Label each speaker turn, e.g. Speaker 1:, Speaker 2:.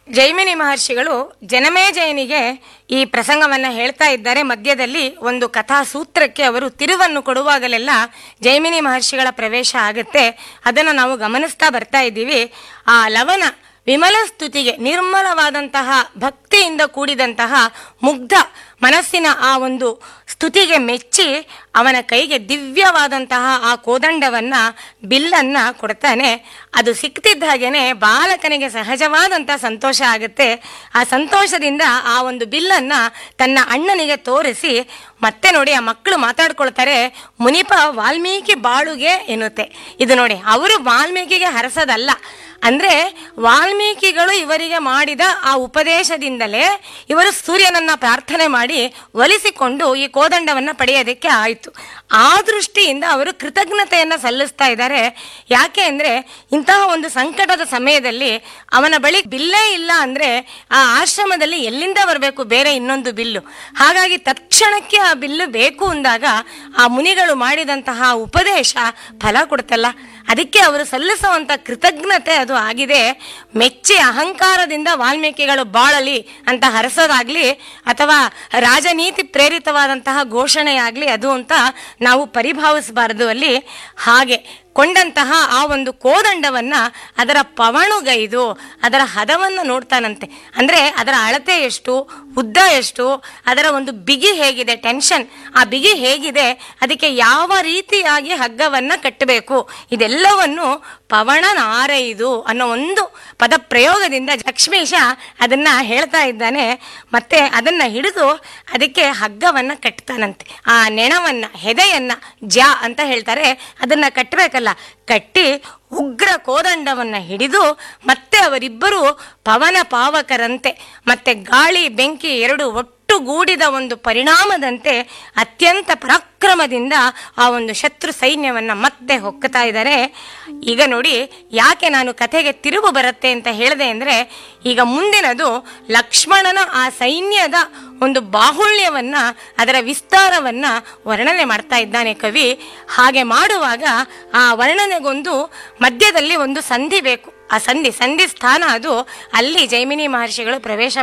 Speaker 1: ಜೈಮಿನಿ ಮಹರ್ಷಿಗಳು ಜನಮೇಜಯನಿಗೆ ಈ ಪ್ರಸಂಗವನ್ನ ಹೇಳ್ತಾ ಇದ್ದಾರೆ ಮಧ್ಯದಲ್ಲಿ ಒಂದು ಕಥಾ ಸೂತ್ರಕ್ಕೆ ಅವರು ತಿರುವನ್ನು ಕೊಡುವಾಗಲೆಲ್ಲ ಜೈಮಿನಿ ಮಹರ್ಷಿಗಳ ಪ್ರವೇಶ ಆಗುತ್ತೆ ಅದನ್ನು ನಾವು ಗಮನಿಸ್ತಾ ಬರ್ತಾ ಇದ್ದೀವಿ ಆ ಲವನ ವಿಮಲ ಸ್ತುತಿಗೆ ನಿರ್ಮಲವಾದಂತಹ ಭಕ್ತಿಯಿಂದ ಕೂಡಿದಂತಹ ಮುಗ್ಧ ಮನಸ್ಸಿನ ಆ ಒಂದು ಸ್ತುತಿಗೆ ಮೆಚ್ಚಿ ಅವನ ಕೈಗೆ ದಿವ್ಯವಾದಂತಹ ಆ ಕೋದಂಡವನ್ನ ಬಿಲ್ಲನ್ನ ಕೊಡ್ತಾನೆ ಅದು ಸಿಕ್ತಿದ್ದ ಹಾಗೇನೆ ಬಾಲಕನಿಗೆ ಸಹಜವಾದಂತ ಸಂತೋಷ ಆಗುತ್ತೆ ಆ ಸಂತೋಷದಿಂದ ಆ ಒಂದು ಬಿಲ್ಲನ್ನ ತನ್ನ ಅಣ್ಣನಿಗೆ ತೋರಿಸಿ ಮತ್ತೆ ನೋಡಿ ಆ ಮಕ್ಕಳು ಮಾತಾಡ್ಕೊಳ್ತಾರೆ ಮುನಿಪ ವಾಲ್ಮೀಕಿ ಬಾಳುಗೆ ಎನ್ನುತ್ತೆ ಇದು ನೋಡಿ ಅವರು ವಾಲ್ಮೀಕಿಗೆ ಹರಸದಲ್ಲ ಅಂದ್ರೆ ವಾಲ್ಮೀಕಿಗಳು ಇವರಿಗೆ ಮಾಡಿದ ಆ ಉಪದೇಶದಿಂದಲೇ ಇವರು ಸೂರ್ಯನನ್ನ ಪ್ರಾರ್ಥನೆ ಮಾಡಿ ಒಲಿಸಿಕೊಂಡು ಈ ಕೋದಂಡವನ್ನ ಪಡೆಯೋದಕ್ಕೆ ಆಯಿತು ಆ ದೃಷ್ಟಿಯಿಂದ ಅವರು ಕೃತಜ್ಞತೆಯನ್ನ ಸಲ್ಲಿಸ್ತಾ ಇದ್ದಾರೆ ಯಾಕೆ ಅಂದ್ರೆ ಇಂತಹ ಒಂದು ಸಂಕಟದ ಸಮಯದಲ್ಲಿ ಅವನ ಬಳಿ ಬಿಲ್ಲೇ ಇಲ್ಲ ಅಂದ್ರೆ ಆ ಆಶ್ರಮದಲ್ಲಿ ಎಲ್ಲಿಂದ ಬರಬೇಕು ಬೇರೆ ಇನ್ನೊಂದು ಬಿಲ್ಲು ಹಾಗಾಗಿ ತಕ್ಷಣಕ್ಕೆ ಆ ಬಿಲ್ಲು ಬೇಕು ಅಂದಾಗ ಆ ಮುನಿಗಳು ಮಾಡಿದಂತಹ ಉಪದೇಶ ಫಲ ಕೊಡ್ತಲ್ಲ ಅದಕ್ಕೆ ಅವರು ಸಲ್ಲಿಸುವಂತ ಕೃತಜ್ಞತೆ ಅದು ಆಗಿದೆ ಮೆಚ್ಚಿ ಅಹಂಕಾರದಿಂದ ವಾಲ್ಮೀಕಿಗಳು ಬಾಳಲಿ ಅಂತ ಹರಸೋದಾಗ್ಲಿ ಅಥವಾ ರಾಜನೀತಿ ಪ್ರೇರಿತವಾದಂತಹ ಘೋಷಣೆಯಾಗ್ಲಿ ಅದು ಅಂತ ನಾವು ಪರಿಭಾವಿಸಬಾರದು ಅಲ್ಲಿ ಹಾಗೆ ಕೊಂಡಂತಹ ಆ ಒಂದು ಕೋದಂಡವನ್ನ ಅದರ ಪವಣುಗೈದು ಅದರ ಹದವನ್ನು ನೋಡ್ತಾನಂತೆ ಅಂದ್ರೆ ಅದರ ಅಳತೆ ಎಷ್ಟು ಉದ್ದ ಎಷ್ಟು ಅದರ ಒಂದು ಬಿಗಿ ಹೇಗಿದೆ ಟೆನ್ಷನ್ ಆ ಬಿಗಿ ಹೇಗಿದೆ ಅದಕ್ಕೆ ಯಾವ ರೀತಿಯಾಗಿ ಹಗ್ಗವನ್ನ ಕಟ್ಟಬೇಕು ಇದೆಲ್ಲವನ್ನು ಪವಣ ನಾರೈದು ಅನ್ನೋ ಒಂದು ಪದ ಪ್ರಯೋಗದಿಂದ ಲಕ್ಷ್ಮೀಶ ಅದನ್ನ ಹೇಳ್ತಾ ಇದ್ದಾನೆ ಮತ್ತೆ ಅದನ್ನ ಹಿಡಿದು ಅದಕ್ಕೆ ಹಗ್ಗವನ್ನ ಕಟ್ತಾನಂತೆ ಆ ನೆಣವನ್ನ ಹೆದೆಯನ್ನ ಜ ಅಂತ ಹೇಳ್ತಾರೆ ಅದನ್ನ ಕಟ್ಟಬೇಕಲ್ಲ ಕಟ್ಟಿ ಉಗ್ರ ಕೋದಂಡವನ್ನ ಹಿಡಿದು ಮತ್ತೆ ಅವರಿಬ್ಬರು ಪವನ ಪಾವಕರಂತೆ ಮತ್ತೆ ಗಾಳಿ ಬೆಂಕಿ ಎರಡು ಒಟ್ಟುಗೂಡಿದ ಒಂದು ಪರಿಣಾಮದಂತೆ ಅತ್ಯಂತ ಪರಾಕ್ರಮದಿಂದ ಆ ಒಂದು ಶತ್ರು ಸೈನ್ಯವನ್ನ ಮತ್ತೆ ಹೊಕ್ಕುತ್ತಾ ಇದ್ದಾರೆ ಈಗ ನೋಡಿ ಯಾಕೆ ನಾನು ಕಥೆಗೆ ತಿರುವು ಬರುತ್ತೆ ಅಂತ ಹೇಳಿದೆ ಅಂದ್ರೆ ಈಗ ಮುಂದಿನದು ಲಕ್ಷ್ಮಣನ ಆ ಸೈನ್ಯದ ಒಂದು ಬಾಹುಳ್ಯವನ್ನ ಅದರ ವಿಸ್ತಾರವನ್ನ ವರ್ಣನೆ ಮಾಡ್ತಾ ಇದ್ದಾನೆ ಕವಿ ಹಾಗೆ ಮಾಡುವಾಗ ಆ ವರ್ಣನೆಗೊಂದು ಮಧ್ಯದಲ್ಲಿ ಒಂದು ಸಂಧಿ ಬೇಕು ಆ ಸಂಧಿ ಸಂಧಿ ಸ್ಥಾನ ಅದು ಅಲ್ಲಿ ಜೈಮಿನಿ ಮಹರ್ಷಿಗಳು ಪ್ರವೇಶ